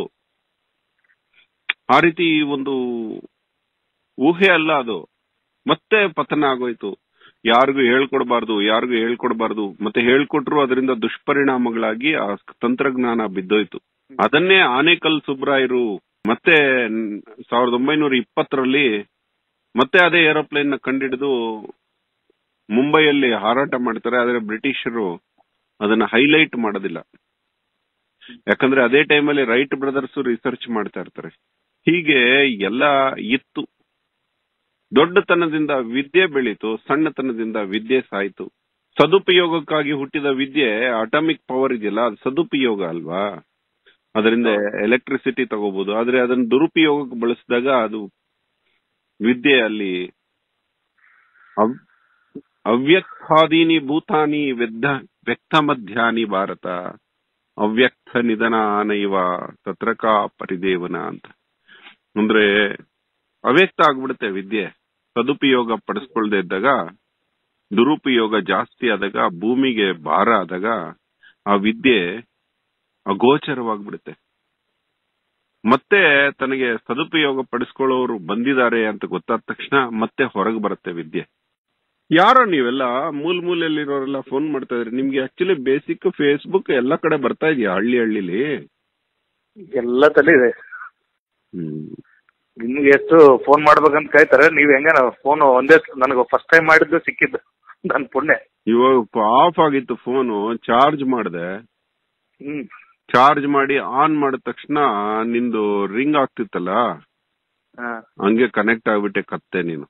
ಆ ರೀತಿ ಒಂದು ಊಹೆ ಅಲ್ಲ ಅದು ಮತ್ತೆ ಪತನ ಆಗೋಯ್ತು ಯಾರಿಗೂ ಹೇಳ್ಕೊಡ್ಬಾರ್ದು ಯಾರಿಗೂ ಹೇಳ್ಕೊಡ್ಬಾರ್ದು ಮತ್ತೆ ಹೇಳ್ಕೊಟ್ರು ಅದರಿಂದ ದುಷ್ಪರಿಣಾಮಗಳಾಗಿ ಆ ತಂತ್ರಜ್ಞಾನ ಬಿದ್ದೋಯ್ತು ಅದನ್ನೇ ಆನೇಕಲ್ ಸುಬ್ರಾಯರು ಮತ್ತೆ ನ್- ಸಾವಿರದ ಒಂಬೈನೂರ ಇಪ್ಪತ್ತರಲ್ಲಿ ಮತ್ತೆ ಅದೇ ಏರೋಪ್ಲೇನ್ ನ ಕಂಡಿಡಿದು ಮುಂಬೈಯಲ್ಲಿ ಹಾರಾಟ ಮಾಡ್ತಾರೆ ಆದ್ರೆ ಬ್ರಿಟಿಷರು ಅದನ್ನ ಹೈಲೈಟ್ ಮಾಡೋದಿಲ್ಲ ಯಾಕಂದ್ರೆ ಅದೇ ಟೈಮಲ್ಲಿ ರೈಟ್ ಬ್ರದರ್ಸ್ ರಿಸರ್ಚ್ ಮಾಡ್ತಾ ಇರ್ತಾರೆ ಹೀಗೆ ಎಲ್ಲ ಇತ್ತು ದೊಡ್ಡತನದಿಂದ ವಿದ್ಯೆ ಬೆಳೀತು ಸಣ್ಣತನದಿಂದ ವಿದ್ಯೆ ಸಾಯ್ತು ಸದುಪಯೋಗಕ್ಕಾಗಿ ಹುಟ್ಟಿದ ವಿದ್ಯೆ ಅಟಾಮಿಕ್ ಪವರ್ ಇದೆಯಲ್ಲ ಅದು ಸದುಪಯೋಗ ಅಲ್ವಾ ಅದರಿಂದ ಎಲೆಕ್ಟ್ರಿಸಿಟಿ ತಗೋಬಹುದು ಆದ್ರೆ ಅದನ್ನ ದುರುಪಯೋಗಕ್ಕೆ ಬಳಸಿದಾಗ ಅದು ವಿದ್ಯೆ ಅಲ್ಲಿ ಅವ್- ಅವ್ಯಕ್ತಾದೀನಿ ಭೂತಾನಿ ವ್ಯದ್ಧ ವ್ಯಕ್ತ ಮಧ್ಯಾನಿ ಭಾರತ ಅವ್ಯಕ್ತ ನಿಧನ ನೈವ ತತ್ರಕ ಪರಿದೇವನ ಅಂತ ಅಂದ್ರೆ ಅವ್ಯಕ್ತ ಆಗ್ಬಿಡುತ್ತೆ ವಿದ್ಯೆ ಸದುಪಯೋಗ ಪಡಿಸ್ಕೊಳ್ದೆ ಇದ್ದಾಗ ದುರುಪಯೋಗ ಜಾಸ್ತಿ ಆದಾಗ ಭೂಮಿಗೆ ಭಾರ ಆದಾಗ ಆ ವಿದ್ಯೆ ಅಗೋಚರವಾಗ್ಬಿಡುತ್ತೆ ಮತ್ತೆ ತನಗೆ ಸದುಪಯೋಗ ಪಡಿಸ್ಕೊಳ್ಳೋರು ಬಂದಿದ್ದಾರೆ ಅಂತ ಗೊತ್ತಾದ ತಕ್ಷಣ ಮತ್ತೆ ಹೊರಗೆ ಬರುತ್ತೆ ವಿದ್ಯೆ ಯಾರೋ ನೀವೆಲ್ಲ ಮೂಲ್ ಮೂಲೆಯಲ್ಲಿರೋರೆಲ್ಲ ಫೋನ್ ಮಾಡ್ತಾ ಇದ್ರಿ ನಿಮ್ಗೆ ಆಕ್ಚುಲಿ ಬೇಸಿಕ್ ಫೇಸ್ಬುಕ್ ಎಲ್ಲ ಕಡೆ ಬರ್ತಾ ಇದೆಯಾ ಹಳ್ಳಿ ಹಳ್ಳಿಲಿ ಎಲ್ಲ ತಲೆ ಇದೆ ಹ್ಮ್ ನಿಮ್ಗೆ ಎಷ್ಟು ಫೋನ್ ಮಾಡ್ಬೇಕಂತ ಕಾಯ್ತಾರೆ ನೀವ್ ಹೆಂಗ ಫೋನ್ ಒಂದೇ ನನಗೆ ಫಸ್ಟ್ ಟೈಮ್ ಮಾಡಿದ್ದು ಸಿಕ್ಕಿದ್ದು ನನ್ ಪುಣ್ಯ ಇವಾಗ ಆಫ್ ಆಗಿತ್ತು ಫೋನು ಚಾರ್ಜ್ ಮಾಡಿದೆ ಹ್ಮ್ ಚಾರ್ಜ್ ಮಾಡಿ ಆನ್ ಮಾಡಿದ ತಕ್ಷಣ ನಿಂದು ರಿಂಗ್ ಆಗ್ತಿತ್ತಲ್ಲ ಹಾ ಹಂಗೆ ಕನೆಕ್ಟ್ ಆಗ್ಬಿಟ್ಟೆ ಕತ್ತೆ ನೀನು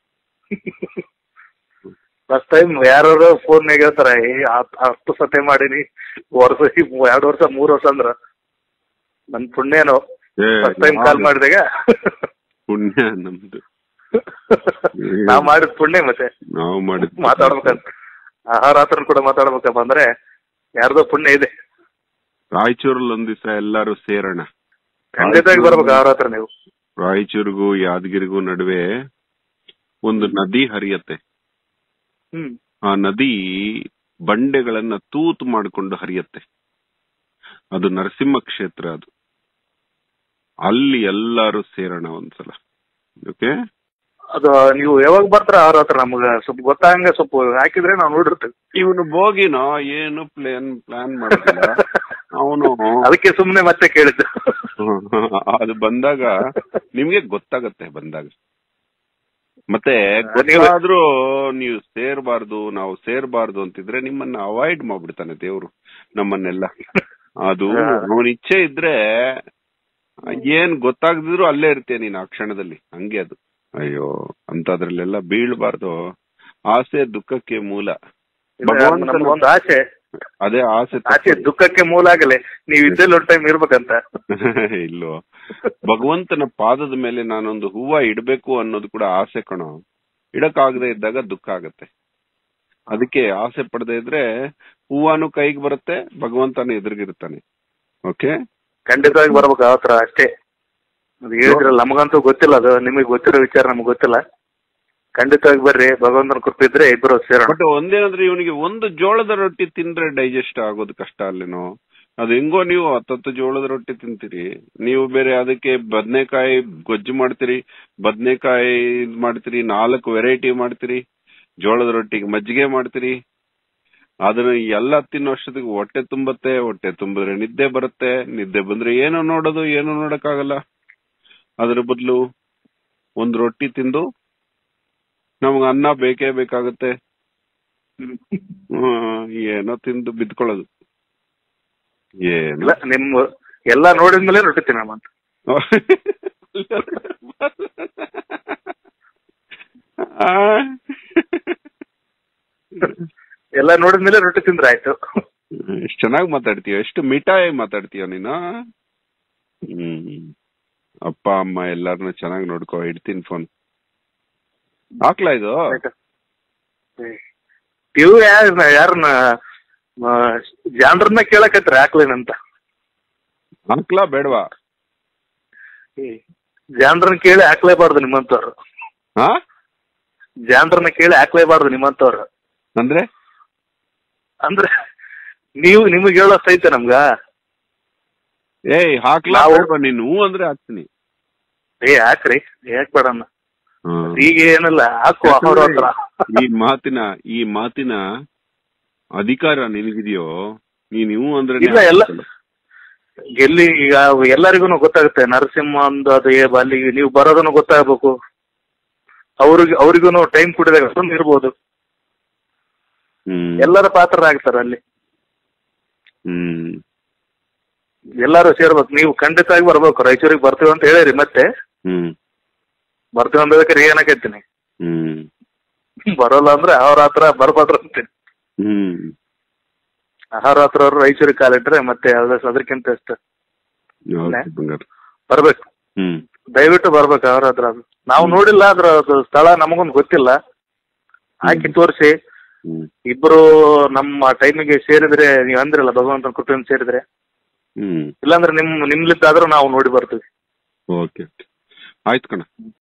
ಫಸ್ಟ್ ಟೈಮ್ ಯಾರು ಫೋನ್ ಹೇಳ್ತಾರ ಏ ಅಷ್ಟ್- ಅಷ್ಟು ಸತೆ ಮಾಡೀನಿ ವರ್ಷ ಎರಡು ವರ್ಷ ಮೂರ್ ವರ್ಷ ಅಂದ್ರ ನನ್ ಪುಣ್ಯನೋ ಏ, ಫಸ್ಟ್ ಟೈಮ್ ಕಾಲ್ ಯಾವ್ದು? ಮಾಡಿದಾಗ ಪುಣ್ಯ ನಮ್ದು ನಾ ಮಾಡಿದ ಪುಣ್ಯ ಮತ್ತೆ ನಾವು ಮಾಡಿದ್ ಮಾತಾಡ್ಬೇಕಂತ ಆಹಾರ ಹತ್ರ ಕೂಡ ಮಾತಾಡ್ಬೇಕಪ್ಪ ಅಂದ್ರೆ ಯಾರ್ದೋ ಪುಣ್ಯ ಇದೆ ರಾಯಚೂರಲ್ಲಿ ಒಂದ್ ದಿವಸ ಎಲ್ಲಾರು ಸೇರೋಣ ಖಂಡಿತವಾಗಿ ಬರ್ಬೇಕು ಆಹಾರ ಹತ್ರ ನೀವು ರಾಯಚೂರಿಗೂ ಯಾದಗಿರಿಗೂ ನಡುವೆ ಒಂದು ನದಿ ಹರಿಯತ್ತೆ ಹ್ಮ್ ಆ ನದಿ ಬಂಡೆಗಳನ್ನ ತೂತು ಮಾಡಿಕೊಂಡು ಹರಿಯತ್ತೆ ಅದು ನರಸಿಂಹ ಕ್ಷೇತ್ರ ಅದು ಅಲ್ಲಿ ಎಲ್ಲಾರು ಸೇರೋಣ ಒಂದ್ಸಲ ಓಕೆ ಅದು ನೀವು ಯಾವಾಗ ಬರ್ತಾರ ಆಹಾರ ಹತ್ರ ನಮ್ಗ ಸ್ವಲ್ಪ ಗೊತ್ತಾಗಂಗ ಸ್ವಲ್ಪ ಹಾಕಿದ್ರೆ ನಾವು ನೋಡಿರ್ತೀವಿ ಇವನು ಬೋಗಿನೋ ಏನು ಪ್ಲಾನ್ ಪ್ಲಾನ್ ಮಾಡಿಲ್ಲ ಅವನು ಅದಕ್ಕೆ ಸುಮ್ನೆ ಮತ್ತೆ ಕೇಳಿದ್ದು ಅದು ಬಂದಾಗ ನಿಮ್ಗೆ ಗೊತ್ತಾಗತ್ತೆ ಬಂದಾಗ ಮತ್ತೆ ನೀವು- ಗೊತ್ತಾದ್ರೂ ನೀವು ಸೇರ್ಬಾರ್ದು ನಾವು ಸೇರ್ಬಾರ್ದು ಅಂತಿದ್ರೆ ನಿಮ್ಮನ್ನ ಅವಾಯ್ಡ್ ಮಾಡ್ಬಿಡ್ತಾನೆ ದೇವ್ರು ನಮ್ಮನ್ನೆಲ್ಲ ಅದು ಅವನ ಇಚ್ಛೆ ಇದ್ರೆ ಏನ್ ಗೊತ್ತಾಗದಿದ್ರು ಅಲ್ಲೇ ಇರ್ತೀಯ ನೀನ್ ಆ ಕ್ಷಣದಲ್ಲಿ ಹಂಗೆ ಅದು ಅಯ್ಯೋ ಅಂತದ್ರಲ್ಲೆಲ್ಲ ಬೀಳ್ಬಾರ್ದು ಆಸೆ ದುಃಖಕ್ಕೆ ಮೂಲ ಭಗವಂತನ ನಮ್ಗೊಂದು ಆಸೆ ಅದೇ ಆಸೆ ಆಚೆ ತಪ್ಪದು. ದುಃಖಕ್ಕೆ ಮೂಲ ಆಗಲೆ ನೀವ್ ಇದ್ದಲ್ಲಿ ಒಂದು ಟೈಮ್ ಇರ್ಬೇಕಂತ ಇಲ್ವೋ ಭಗವಂತನ ಪಾದದ ಮೇಲೆ ನಾನೊಂದು ಹೂವ ಇಡ್ಬೇಕು ಅನ್ನೋದು ಕೂಡ ಆಸೆ ಕಣೋ ಇಡಕ್ಕಾಗದೆ ಇದ್ದಾಗ ದುಃಖ ಆಗತ್ತೆ ಅದಕ್ಕೆ ಆಸೆ ಪಡದೆ ಇದ್ರೆ ಹೂವಾನು ಕೈಗೆ ಬರುತ್ತೆ ಭಗವಂತನ ಎದುರಿಗಿರ್ತಾನೆ ಓಕೆ ಖಂಡಿತವಾಗಿ ಬರ್ಬೇಕು ಅವತ್ರ ಅಷ್ಟೇ ಅದು ಹೇಳಿದ್ರಲ್ಲ ನಮಗಂತೂ ಗೊತ್ತಿಲ್ಲ ಅದು ನಿಮಗೆ ಗೊತ್ತಿರೋ ವಿಚಾರ ನಮ್ಗೆ ಗೊತ್ತಿಲ್ಲ ಖಂಡಿತವಾಗಿ ಬರ್ರಿ ಭಗವಂತನ ಕೃಪಿದ್ರೆ ಇಬ್ರು ಸೇರೋಣ ಬಟ್ ಒಂದೇನಂದ್ರೆ ಇವನಿಗೆ ಒಂದು ಜೋಳದ ರೊಟ್ಟಿ ತಿಂದ್ರೆ ಡೈಜೆಸ್ಟ್ ಆಗೋದು ಕಷ್ಟ ಅಲ್ಲೇನೋ ಅದು ಹೆಂಗೋ ನೀವು ಹತ್ತತ್ತು ಜೋಳದ ರೊಟ್ಟಿ ತಿಂತೀರಿ ನೀವು ಬೇರೆ ಅದಕ್ಕೆ ಬದನೆಕಾಯಿ ಗೊಜ್ಜು ಮಾಡ್ತೀರಿ ಬದನೆಕಾಯಿ ಇದ್ ಮಾಡ್ತೀರಿ ನಾಲ್ಕು ವೆರೈಟಿ ಮಾಡ್ತೀರಿ ಜೋಳದ ರೊಟ್ಟಿಗೆ ಮಜ್ಜಿಗೆ ಮಾಡ್ತೀರಿ ಅದನ್ನ ಎಲ್ಲ ತಿನ್ನೋಷ್ಟೊತ್ತಿಗೆ ಹೊಟ್ಟೆ ತುಂಬತ್ತೆ ಹೊಟ್ಟೆ ತುಂಬಿದ್ರೆ ನಿದ್ದೆ ಬರುತ್ತೆ ನಿದ್ದೆ ಬಂದ್ರೆ ಏನು ನೋಡೋದು ಏನು ನೋಡಕ್ಕಾಗಲ್ಲ ಅದ್ರ ಬದಲು ಒಂದ್ ರೊಟ್ಟಿ ತಿಂದು ನಮ್ಗೆ ಅನ್ನ ಬೇಕೇ ಬೇಕಾಗುತ್ತೆ ಹ್ಮ್, ಏನೋ ತಿಂದು ಬಿದ್ಕೊಳ್ಳೋದು ಏನು ಇಲ್ಲ ನಿಮ್ ಎಲ್ಲಾ ನೋಡಿದ್ಮೇಲೆ ರೊಟ್ಟಿ ತಿನ್ನಮ್ಮ ಅಂತ ಆ? ಎಲ್ಲಾ ನೋಡಿದ್ಮೇಲೆ ರೊಟ್ಟಿ ತಿಂದ್ರೆ ಆಯ್ತು ಎಷ್ಟು ಚೆನ್ನಾಗಿ ಮಾತಾಡ್ತೀಯ ಎಷ್ಟು ಮಿಠಾಯಿ ಮಾತಾಡ್ತೀಯ ನೀನು ಹ್ಮ್ ಅಪ್ಪ ಅಮ್ಮ ಎಲ್ಲಾರನು ಚೆನ್ನಾಗಿ ನೋಡ್ಕೋ ಇಡ್ತೀನಿ ಫೋನ್ ಹಾಕ್ಲಾ ಇದು ಇವು ಯಾರ ಯಾರನ್ನ ಜಾನ್ರನ್ನ ಕೇಳಕತ್ರಿ ಹಾಕ್ಲೇನಂತ ಹಾಕ್ಲಾ ಬೇಡವಾ ಜಾನ್ರನ್ನ ಕೇಳಿ ಹಾಕ್ಲೇಬಾರ್ದು ನಿಮ್ಮಂತವ್ರು ಹಾ ಜಾನ್ರನ್ನ ಕೇಳಿ ಹಾಕ್ಲೇಬಾರ್ದು ನಿಮ್ಮಂತವ್ರು ಅಂದ್ರೆ ಅಂದ್ರೆ ನೀವು ನಿಮಗೆ ಹೇಳೋಷ್ಟು ಐತೆ ನಮ್ಗ ಏಯ್ ಹಾಕ್ಲಾ ನಾವು- ಬೇಡವಾ ನೀನು ಹ್ಞೂ ಅಂದ್ರೆ ಹಾಕ್ತೀನಿ ಏ ಹಾಕ್ರಿ ಯಾಕೆ ಬೇಡನ್ನ ಹ್ಮ್. ಈಗ ಏನಲ್ಲ ಹಾಕು ಅವ್ರ ಹತ್ರ ಈ ಮಾತಿನ ಈ ಮಾತಿನ ಅಧಿಕಾರ ನಿನಗಿದೆಯೋ ನೀನ್ ಇವು ಅಂದ್ರೆ ಇಲ್ಲ, ಎಲ್ಲ- ಎಲ್ಲಿ ಈಗ ಎಲ್ಲರಿಗೂ ಗೊತ್ತಾಗುತ್ತೆ ನರಸಿಂಹ ಒಂದು ಅದು ಏ- ಅಲ್ಲಿಗೆ ನೀವು ಬರೋದನ್ನು ಗೊತ್ತಾಗಬೇಕು ಅವ್ರಿಗೆ ಅವ್ರಿಗೂ ಟೈಮ್ ಕೊಡಿದಾಗ ಅಷ್ಟೊಂದು ಇರ್ಬೋದು ಹ್ಮ್ ಎಲ್ಲರ ಪಾತ್ರ ಆಗ್ತಾರೆ ಅಲ್ಲಿ ಹ್ಮ್ ಎಲ್ಲಾರು ಸೇರ್ಬೇಕು ನೀವು ಖಂಡಿತವಾಗಿ ಬರ್ಬೇಕು ರಾಯಚೂರಿಗೆ ಬರ್ತೀವಿ ಅಂತ ಹೇಳಿರಿ ಮತ್ತೆ ಹ್ಮ್ ಬರ್ತೀವಿ ಅಂದದಕ್ಕೆ ಏನಕೈತೀನಿ ಹ್ಮ್ ಬರೋಲ್ಲ ಅಂದ್ರೆ ಅವ್ರ ಹತ್ರ ಬರ್ಬಾರ್ದು ಅಂತೀನಿ ಹ್ಮ್ ಅವ್ರ ಹತ್ರ ಅವ್ರು ರಾಯಚೂರಿಗೆ ಕಾಲಿಟ್ರೆ ಮತ್ತೆ ಯಾವ್ದು ಅದಕ್ಕಿಂತ ಅಷ್ಟು ಹೌದು ಬಂಗಾರ ಬರ್ಬೇಕು ಹ್ಮ್ ದಯವಿಟ್ಟು ಬರ್ಬೇಕು ಅವ್ರ ಹತ್ರ ಅದು ನಾವು ನೋಡಿಲ್ಲ ಅದ್ರ ಅದು ಸ್ಥಳ ನಮಗೊಂದು ಗೊತ್ತಿಲ್ಲ ಹಾಕಿ ತೋರಿಸಿ ಹ್ಮ್ ಇಬ್ರು ನಮ್ಮ ಟೈಮಿಗೆ ಸೇರಿದ್ರೆ ನೀವು ಅಂದ್ರಲ್ಲ ಭಗವಂತನ ಕೃಪೆಯಿಂದ ಸೇರಿದ್ರೆ ಹ್ಮ್ ಇಲ್ಲಾಂದ್ರೆ ನಿಮ್ ನಿಮ್ಲಿದ್ದಾದ್ರೂ ನಾವು ನೋಡಿ ಬರ್ತೀವಿ ಓಕೆ ಆಯ್ತು ಕಣ